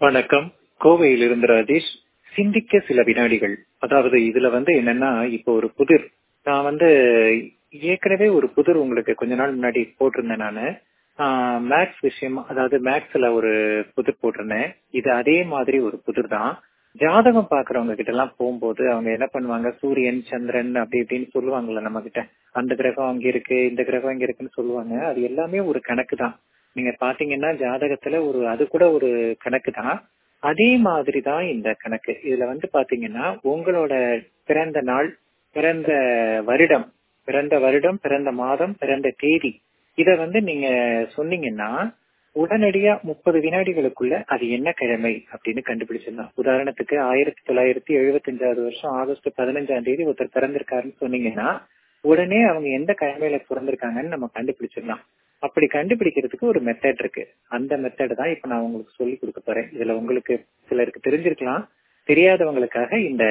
வணக்கம் கோவையிலிருந்து ராஜேஷ் சிந்திக்க சில வினாடிகள் அதாவது இதுல வந்து என்னன்னா இப்போ ஒரு புதிர் நான் வந்து ஏற்கனவே ஒரு புதிர் உங்களுக்கு கொஞ்ச நாள் முன்னாடி போட்டிருந்தேன் நானு மேக்ஸ் விஷயம் அதாவது மேக்ஸ்ல ஒரு புதிர் போட்டிருந்தேன் இது அதே மாதிரி ஒரு புதிர் தான் ஜாதகம் பாக்குறவங்க கிட்ட எல்லாம் போகும்போது அவங்க என்ன பண்ணுவாங்க சூரியன் சந்திரன் அப்படி இப்படின்னு சொல்லுவாங்கல்ல நம்ம கிட்ட அந்த கிரகம் அங்க இருக்கு இந்த கிரகம் இங்க இருக்குன்னு சொல்லுவாங்க அது எல்லாமே ஒரு கணக்கு தான் நீங்க பாத்தீங்கன்னா ஜாதகத்துல ஒரு அது கூட ஒரு கணக்கு தான் அதே மாதிரி தான் இந்த கணக்கு இதுல வந்து பாத்தீங்கன்னா உங்களோட பிறந்த நாள் பிறந்த வருடம் பிறந்த வருடம் பிறந்த மாதம் பிறந்த தேதி இத வந்து நீங்க சொன்னீங்கன்னா உடனடியா முப்பது வினாடிகளுக்குள்ள அது என்ன கிழமை அப்படின்னு கண்டுபிடிச்சிடலாம் உதாரணத்துக்கு ஆயிரத்தி தொள்ளாயிரத்தி எழுபத்தி அஞ்சாவது வருஷம் ஆகஸ்ட் பதினஞ்சாம் தேதி ஒருத்தர் பிறந்திருக்காருன்னு சொன்னீங்கன்னா உடனே அவங்க எந்த கிழமையில பிறந்திருக்காங்கன்னு நம்ம கண்டுபிடிச்சிடலாம் அப்படி கண்டுபிடிக்கிறதுக்கு ஒரு மெத்தட் இருக்கு அந்த மெத்தட் தான் இப்ப நான் உங்களுக்கு சொல்லி கொடுக்க போறேன் இதுல உங்களுக்கு சிலருக்கு தெரிஞ்சிருக்கலாம் தெரியாதவங்களுக்காக இந்த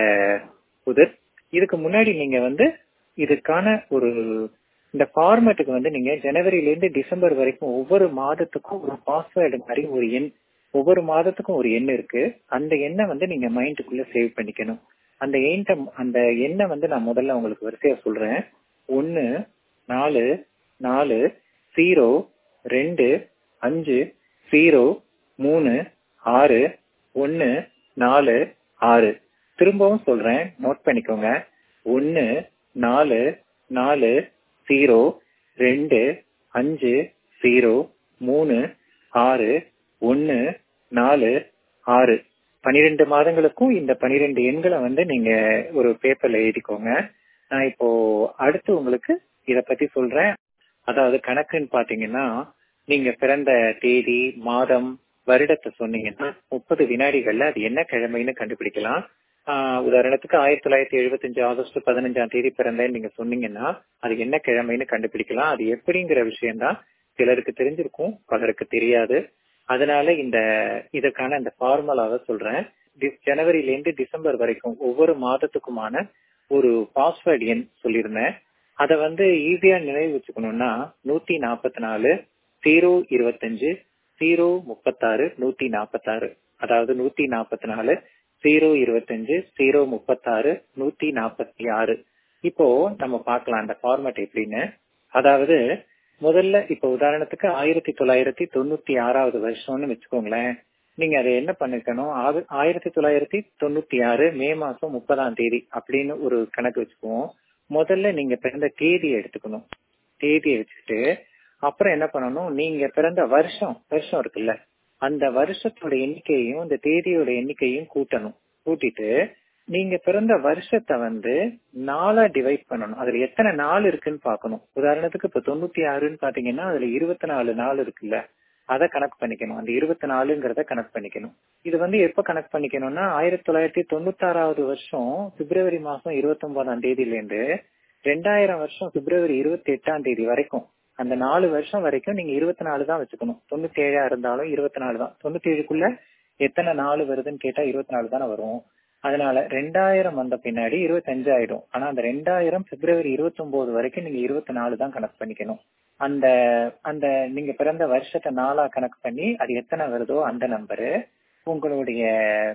புதர் இதுக்கு முன்னாடி நீங்க வந்து இதுக்கான ஒரு இந்த ஃபார்மேட்டுக்கு வந்து நீங்க ஜனவரில இருந்து டிசம்பர் வரைக்கும் ஒவ்வொரு மாதத்துக்கும் ஒரு பாஸ்வேர்டு மாதிரி ஒரு எண் ஒவ்வொரு மாதத்துக்கும் ஒரு எண் இருக்கு அந்த எண்ணை வந்து நீங்க மைண்டுக்குள்ள சேவ் பண்ணிக்கணும் அந்த எண்ணை அந்த எண்ணை வந்து நான் முதல்ல உங்களுக்கு வரிசையா சொல்றேன் ஒன்னு நாலு நாலு ஜீரோ ரெண்டு அஞ்சு ஜீரோ மூணு ஆறு ஒன்னு நாலு ஆறு திரும்பவும் சொல்றேன் நோட் பண்ணிக்கோங்க ஒன்னு நாலு நாலு ஜீரோ ரெண்டு அஞ்சு ஜீரோ மூணு ஆறு ஒன்னு நாலு ஆறு பனிரெண்டு மாதங்களுக்கும் இந்த பனிரெண்டு எண்களை வந்து நீங்க ஒரு பேப்பர்ல எழுதிக்கோங்க நான் இப்போ அடுத்து உங்களுக்கு இத பத்தி சொல்றேன் அதாவது கணக்குன்னு பாத்தீங்கன்னா நீங்க பிறந்த தேதி மாதம் வருடத்தை சொன்னீங்கன்னா முப்பது வினாடிகள்ல அது என்ன கிழமைன்னு கண்டுபிடிக்கலாம் உதாரணத்துக்கு ஆயிரத்தி தொள்ளாயிரத்தி எழுபத்தி அஞ்சு ஆகஸ்ட் பதினஞ்சாம் தேதி பிறந்தேன்னு நீங்க சொன்னீங்கன்னா அது என்ன கிழமைன்னு கண்டுபிடிக்கலாம் அது எப்படிங்கிற விஷயம்தான் சிலருக்கு தெரிஞ்சிருக்கும் பலருக்கு தெரியாது அதனால இந்த இதற்கான இந்த ஃபார்முலாவை சொல்றேன் ஜனவரில இருந்து டிசம்பர் வரைக்கும் ஒவ்வொரு மாதத்துக்குமான ஒரு பாஸ்வேர்டு எண் சொல்லியிருந்தேன் அதை வந்து ஈஸியா நினைவு வச்சுக்கணும்னா நூத்தி நாற்பத்தி நாலு ஜீரோ இருபத்தஞ்சு ஜீரோ முப்பத்தாறு நூத்தி நாற்பத்தாறு அதாவது நூத்தி நாற்பத்தி நாலு ஜீரோ இருபத்தஞ்சு ஜீரோ முப்பத்தாறு நூத்தி நாற்பத்தி ஆறு இப்போ நம்ம பார்க்கலாம் அந்த ஃபார்மேட் எப்படின்னு அதாவது முதல்ல இப்ப உதாரணத்துக்கு ஆயிரத்தி தொள்ளாயிரத்தி தொண்ணூத்தி ஆறாவது வருஷம்னு வச்சுக்கோங்களேன் நீங்க அதை என்ன பண்ணிருக்கணும் ஆயிரத்தி தொள்ளாயிரத்தி தொண்ணூத்தி ஆறு மே மாசம் முப்பதாம் தேதி அப்படின்னு ஒரு கணக்கு வச்சுக்குவோம் முதல்ல நீங்க பிறந்த தேதியை எடுத்துக்கணும் தேதியை வச்சுட்டு அப்புறம் என்ன பண்ணணும் நீங்க பிறந்த வருஷம் வருஷம் இருக்குல்ல அந்த வருஷத்தோட எண்ணிக்கையும் இந்த தேதியோட எண்ணிக்கையும் கூட்டணும் கூட்டிட்டு நீங்க பிறந்த வருஷத்தை வந்து நாலா டிவைட் பண்ணணும் அதுல எத்தனை நாள் இருக்குன்னு பாக்கணும் உதாரணத்துக்கு இப்ப தொண்ணூத்தி ஆறுன்னு பாத்தீங்கன்னா அதுல இருபத்தி நாலு நாள் இருக்குல்ல அதை கணக்கு பண்ணிக்கணும் அந்த இருபத்தி நாலுங்கிறத கணக்கு பண்ணிக்கணும் இது வந்து எப்ப கணக்கு பண்ணிக்கணும்னா ஆயிரத்தி தொள்ளாயிரத்தி தொண்ணூத்தி ஆறாவது வருஷம் பிப்ரவரி மாசம் இருபத்தி ஒன்பதாம் தேதியில இருந்து ரெண்டாயிரம் வருஷம் பிப்ரவரி இருபத்தி எட்டாம் தேதி வரைக்கும் அந்த நாலு வருஷம் வரைக்கும் நீங்க இருபத்தி நாலு தான் வச்சுக்கணும் தொண்ணூத்தி ஏழா இருந்தாலும் இருபத்தி நாலு தான் தொண்ணூத்தி ஏழுக்குள்ள எத்தனை நாலு வருதுன்னு கேட்டா இருபத்தி நாலு தானே வரும் அதனால ரெண்டாயிரம் வந்த பின்னாடி இருபத்தி அஞ்சு ஆயிடும் ஆனா அந்த ரெண்டாயிரம் பிப்ரவரி இருபத்தி ஒன்பது வரைக்கும் நீங்க இருபத்தி நாலு தான் கணக்கு பண்ணிக்கணும் அந்த அந்த நீங்க பிறந்த வருஷத்தை நாளா கணக்கு பண்ணி அது எத்தனை வருதோ அந்த நம்பரு உங்களுடைய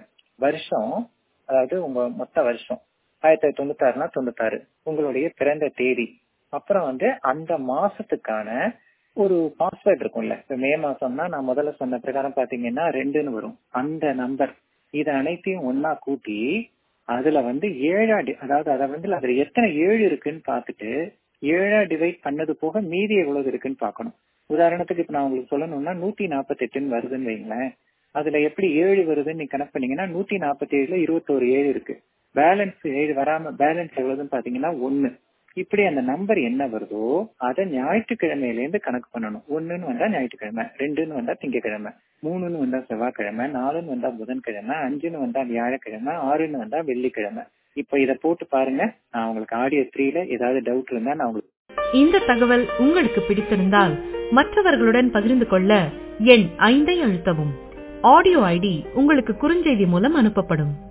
வருஷம் அதாவது உங்க மொத்த வருஷம் ஆயிரத்தி தொள்ளாயிரத்தி தொண்ணூத்தாறுனா தொண்ணூத்தாறு உங்களுடைய பிறந்த தேதி அப்புறம் வந்து அந்த மாசத்துக்கான ஒரு பாஸ்வேர்ட் இருக்கும்ல இப்ப மே மாசம்னா நான் முதல்ல சொன்ன பிரகாரம் பாத்தீங்கன்னா ரெண்டுன்னு வரும் அந்த நம்பர் இது அனைத்தையும் ஒன்னா கூட்டி அதுல வந்து ஏழா அதாவது அதை வந்து அதுல எத்தனை ஏழு இருக்குன்னு பாத்துட்டு ஏழா டிவைட் பண்ணது போக மீதி எவ்வளவு இருக்குன்னு பாக்கணும் உதாரணத்துக்கு இப்ப நான் உங்களுக்கு சொல்லணும்னா நூத்தி நாற்பத்தி எட்டுன்னு வருதுன்னு வைங்களேன் அதுல எப்படி ஏழு வருதுன்னு நீ கணக்கு பண்ணீங்கன்னா நூத்தி நாற்பத்தி ஏழுல இருபத்தோரு ஏழு இருக்கு பேலன்ஸ் ஏழு வராம பேலன்ஸ் எவ்வளவுன்னு பாத்தீங்கன்னா ஒன்னு இப்படி அந்த நம்பர் என்ன வருதோ அதை ஞாயிற்றுக்கிழமையில இருந்து கணக்கு பண்ணணும் ஒண்ணுன்னு வந்தா ஞாயிற்றுக்கிழமை ரெண்டுன்னு வந்தா திங்கக்கிழமை மூணுன்னு வந்தா செவ்வாய்க்கிழமை நாலுன்னு வந்தா புதன்கிழமை அஞ்சுன்னு வந்தா வியாழக்கிழமை ஆறுன்னு வந்தா வெள்ளிக்கிழமை இப்ப இத போட்டு பாருங்க நான் உங்களுக்கு ஆடியோ த்ரீல ஏதாவது டவுட் இருந்தா நான் உங்களுக்கு இந்த தகவல் உங்களுக்கு பிடித்திருந்தால் மற்றவர்களுடன் பகிர்ந்து கொள்ள எண் ஐந்தை அழுத்தவும் ஆடியோ ஐடி உங்களுக்கு குறுஞ்செய்தி மூலம் அனுப்பப்படும்